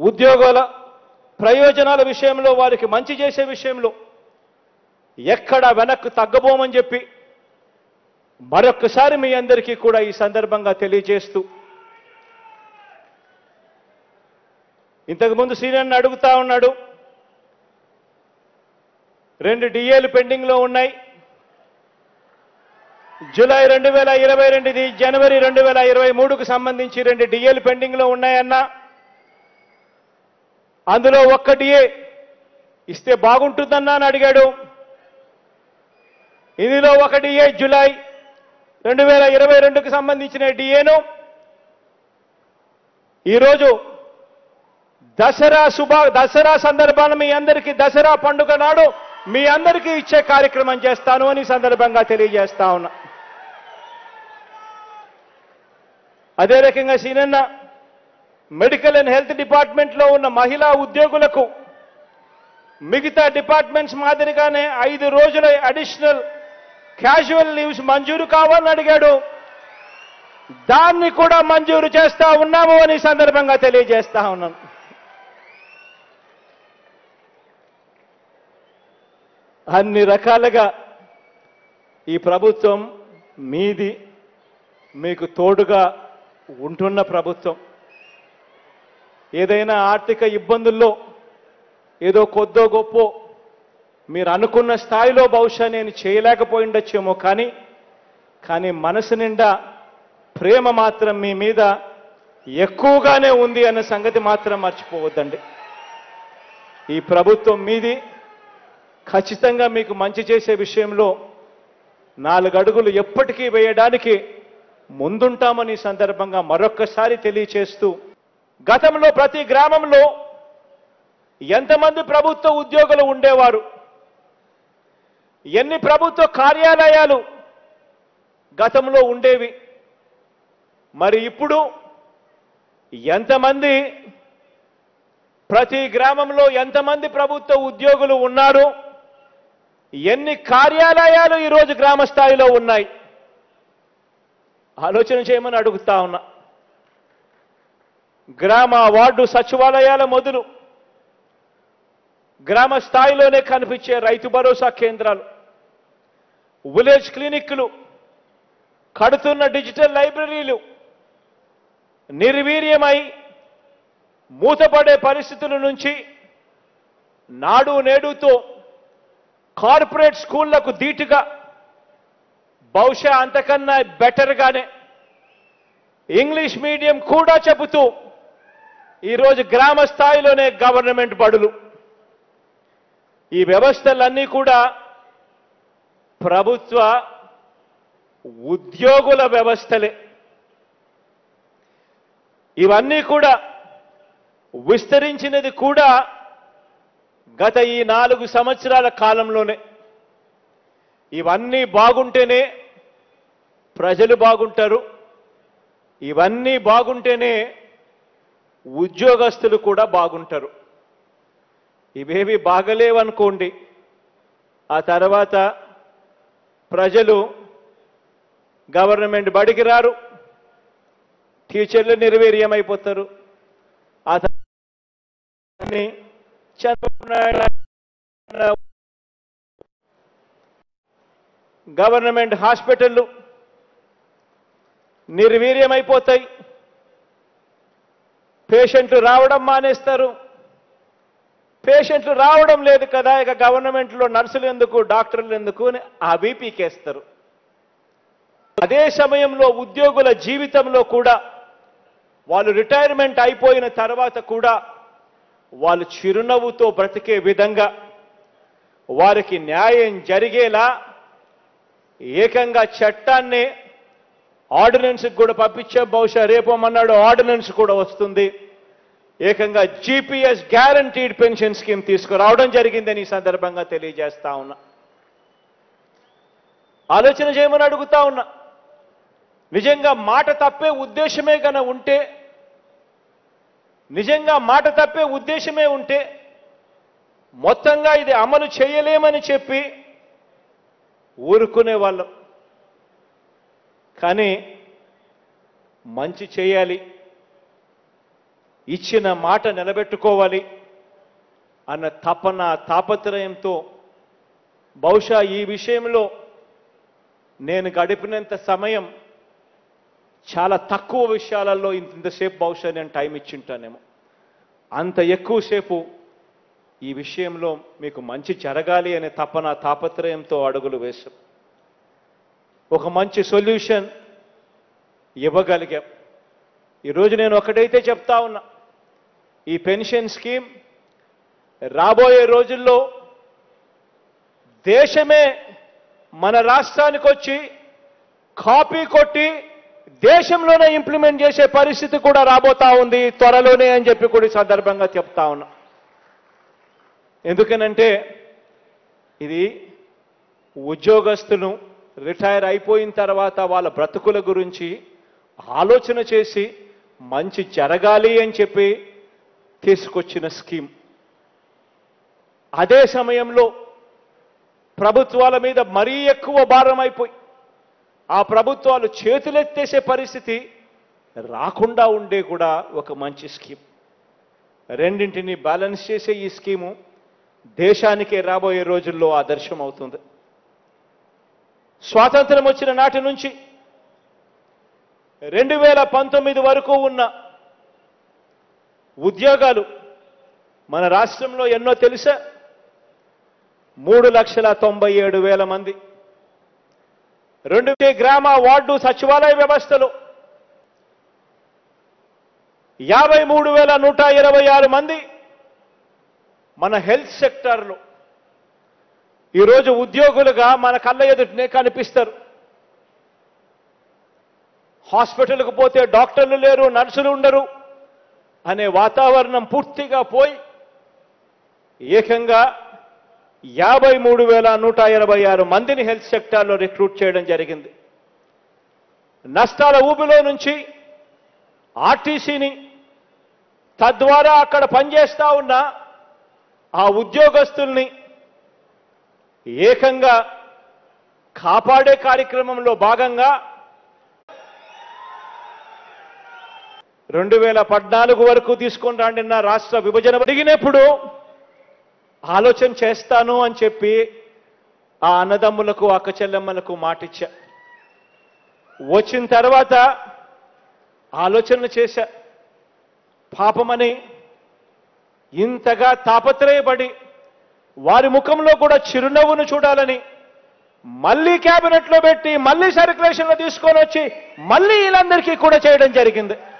ఉద్యోగాల ప్రయోజనాల విషయంలో వారికి మంచి చేసే విషయంలో ఎక్కడ వెనక్కు తగ్గబోమని చెప్పి మరొక్కసారి మీ అందరికీ కూడా ఈ సందర్భంగా తెలియజేస్తూ ఇంతకుముందు సీనియర్ని అడుగుతా ఉన్నాడు రెండు డిఏలు పెండింగ్లో ఉన్నాయి జూలై రెండు వేల ఇరవై రెండుది జనవరి రెండు వేల ఇరవై మూడుకు సంబంధించి రెండు డిఏలు పెండింగ్లో ఉన్నాయన్నా అందులో ఒక్క డిఏ ఇస్తే బాగుంటుందన్నా అని అడిగాడు ఇందులో ఒక డిఏ జూలై రెండు వేల ఇరవై రెండుకు సంబంధించిన డిఏను ఈరోజు దసరా శుభ దసరా సందర్భాన్ని మీ అందరికీ దసరా పండుగ నాడు మీ అందరికీ ఇచ్చే కార్యక్రమం చేస్తాను అని ఈ సందర్భంగా తెలియజేస్తా ఉన్నా అదే రకంగా సీనన్న మెడికల్ అండ్ హెల్త్ డిపార్ట్మెంట్లో ఉన్న మహిళా ఉద్యోగులకు మిగతా డిపార్ట్మెంట్స్ మాదిరిగానే ఐదు రోజుల అడిషనల్ క్యాజువల్ లీవ్స్ మంజూరు కావాలని అడిగాడు దాన్ని కూడా మంజూరు చేస్తా ఉన్నాము అని ఈ సందర్భంగా తెలియజేస్తా ఉన్నాను అన్ని రకాలుగా ఈ ప్రభుత్వం మీది మీకు తోడుగా ఉంటున్న ప్రభుత్వం ఏదైనా ఆర్థిక ఇబ్బందుల్లో ఏదో కొద్దో గొప్ప మీరు అనుకున్న స్థాయిలో బహుశా నేను చేయలేకపోయిండొచ్చేమో కానీ కానీ మనసు నిండా ప్రేమ మాత్రం మీ మీద ఎక్కువగానే ఉంది అన్న సంగతి మాత్రం మర్చిపోవద్దండి ఈ ప్రభుత్వం మీది ఖచ్చితంగా మీకు మంచి చేసే విషయంలో నాలుగు అడుగులు ఎప్పటికీ వేయడానికి ముందుంటామని ఈ సందర్భంగా మరొక్కసారి తెలియచేస్తూ గతంలో ప్రతి గ్రామంలో ఎంతమంది ప్రభుత్వ ఉద్యోగులు ఉండేవారు ఎన్ని ప్రభుత్వ కార్యాలయాలు గతంలో ఉండేవి మరి ఇప్పుడు ఎంతమంది ప్రతి గ్రామంలో ఎంతమంది ప్రభుత్వ ఉద్యోగులు ఉన్నారు ఎన్ని కార్యాలయాలు ఈరోజు గ్రామ స్థాయిలో ఉన్నాయి ఆలోచన చేయమని అడుగుతా ఉన్నా గ్రామ వార్డు సచివాలయాల మొదలు గ్రామ స్థాయిలోనే కనిపించే రైతు భరోసా కేంద్రాలు విలేజ్ క్లినిక్లు కడుతున్న డిజిటల్ లైబ్రరీలు నిర్వీర్యమై మూతపడే పరిస్థితుల నుంచి నాడు నేడుతో కార్పొరేట్ స్కూళ్లకు ధీటుగా బహుశా అంతకన్నా బెటర్గానే ఇంగ్లీష్ మీడియం కూడా చెబుతూ ఈరోజు గ్రామ స్థాయిలోనే గవర్నమెంట్ బడులు ఈ వ్యవస్థలన్నీ కూడా ప్రభుత్వ ఉద్యోగుల వ్యవస్థలే ఇవన్నీ కూడా విస్తరించినది కూడా గత ఈ నాలుగు సంవత్సరాల కాలంలోనే ఇవన్నీ బాగుంటేనే ప్రజలు బాగుంటారు ఇవన్నీ బాగుంటేనే ఉద్యోగస్తులు కూడా బాగుంటారు ఇవేవి బాగలేవనుకోండి ఆ తర్వాత ప్రజలు గవర్నమెంట్ బడికి రారు టీచర్లు నిర్వీర్యమైపోతారు ఆ తర్వాత చంద్రబాబు నాయుడు గవర్నమెంట్ హాస్పిటళ్ళు నిర్వీర్యమైపోతాయి పేషెంట్లు రావడం మానేస్తారు పేషెంట్లు రావడం లేదు కదా ఇక గవర్నమెంట్లో నర్సులు ఎందుకు డాక్టర్లు ఎందుకు అని అవి పీకేస్తారు అదే సమయంలో ఉద్యోగుల జీవితంలో కూడా వాళ్ళు రిటైర్మెంట్ అయిపోయిన తర్వాత కూడా వాళ్ళు చిరునవ్వుతో బ్రతికే విధంగా వారికి న్యాయం జరిగేలా ఏకంగా చట్టాన్ని ఆర్డినెన్స్ కూడా పంపించే బహుశా రేపమన్నాడు ఆర్డినెన్స్ కూడా వస్తుంది ఏకంగా జీపీఎస్ గ్యారంటీడ్ పెన్షన్ స్కీమ్ తీసుకురావడం జరిగిందని ఈ సందర్భంగా తెలియజేస్తా ఉన్నా ఆలోచన చేయమని అడుగుతా ఉన్నా నిజంగా మాట తప్పే ఉద్దేశమే గన ఉంటే నిజంగా మాట తప్పే ఉద్దేశమే ఉంటే మొత్తంగా ఇది అమలు చేయలేమని చెప్పి ఊరుకునే వాళ్ళం కానీ మంచి చేయాలి ఇచ్చిన మాట నిలబెట్టుకోవాలి అన్న తపన తాపత్రయంతో బహుశా ఈ విషయంలో నేను గడిపినంత సమయం చాలా తక్కువ విషయాలలో ఇంత- ఇంతసేపు బహుశా నేను టైం ఇచ్చింటానేమో అంత ఎక్కువసేపు ఈ విషయంలో మీకు మంచి జరగాలి అనే తపన తాపత్రయంతో అడుగులు వేశాం ఒక మంచి సొల్యూషన్ ఇవ్వగలిగాం ఈరోజు నేను ఒకటైతే చెప్తా ఉన్నా ఈ పెన్షన్ స్కీమ్ రాబోయే రోజుల్లో దేశమే మన రాష్ట్రానికి వచ్చి కాపీ కొట్టి దేశంలోనే ఇంప్లిమెంట్ చేసే పరిస్థితి కూడా రాబోతా ఉంది త్వరలోనే అని చెప్పి కూడా ఈ సందర్భంగా చెప్తా ఉన్నా ఎందుకనంటే ఇది ఉద్యోగస్తులు రిటైర్ అయిపోయిన తర్వాత వాళ్ళ బ్రతుకుల గురించి ఆలోచన చేసి మంచి జరగాలి అని చెప్పి తీసుకొచ్చిన స్కీమ్ అదే సమయంలో ప్రభుత్వాల మీద మరీ ఎక్కువ భారం అయిపోయి ఆ ప్రభుత్వాలు చేతులెత్తేసే పరిస్థితి రాకుండా ఉండే కూడా ఒక మంచి స్కీమ్ రెండింటిని బ్యాలెన్స్ చేసే ఈ స్కీము దేశానికే రాబోయే రోజుల్లో ఆదర్శం అవుతుంది స్వాతంత్రం వచ్చిన నాటి నుంచి రెండు వేల పంతొమ్మిది వరకు ఉన్న ఉద్యోగాలు మన రాష్ట్రంలో ఎన్నో తెలుసా మూడు లక్షల తొంభై ఏడు వేల మంది రెండు గ్రామ వార్డు సచివాలయ వ్యవస్థలో యాభై మూడు వేల నూట ఇరవై ఆరు మంది మన హెల్త్ సెక్టార్లో ఈరోజు ఉద్యోగులుగా మన కళ్ళ ఎదుటనే కనిపిస్తారు హాస్పిటల్కు పోతే డాక్టర్లు లేరు నర్సులు ఉండరు అనే వాతావరణం పూర్తిగా పోయి ఏకంగా యాభై మూడు వేల నూట ఇరవై ఆరు మందిని హెల్త్ సెక్టార్లో రిక్రూట్ చేయడం జరిగింది నష్టాల ఊబిలో నుంచి ఆర్టీసీని తద్వారా అక్కడ పనిచేస్తా ఉన్న ఆ ఉద్యోగస్తుల్ని ఏకంగా కాపాడే కార్యక్రమంలో భాగంగా రెండు వేల పద్నాలుగు వరకు తీసుకొని రాండిన్న రాష్ట్ర విభజన అడిగినప్పుడు ఆలోచన చేస్తాను అని చెప్పి ఆ అన్నదమ్ములకు అక్క చెల్లెమ్మలకు మాటిచ్చా వచ్చిన తర్వాత ఆలోచనలు చేశా పాపమని ఇంతగా తాపత్రయపడి వారి ముఖంలో కూడా చిరునవ్వును చూడాలని మళ్ళీ క్యాబినెట్లో పెట్టి మళ్ళీ సర్క్యులేషన్లో తీసుకొని వచ్చి మళ్ళీ వీళ్ళందరికీ కూడా చేయడం జరిగింది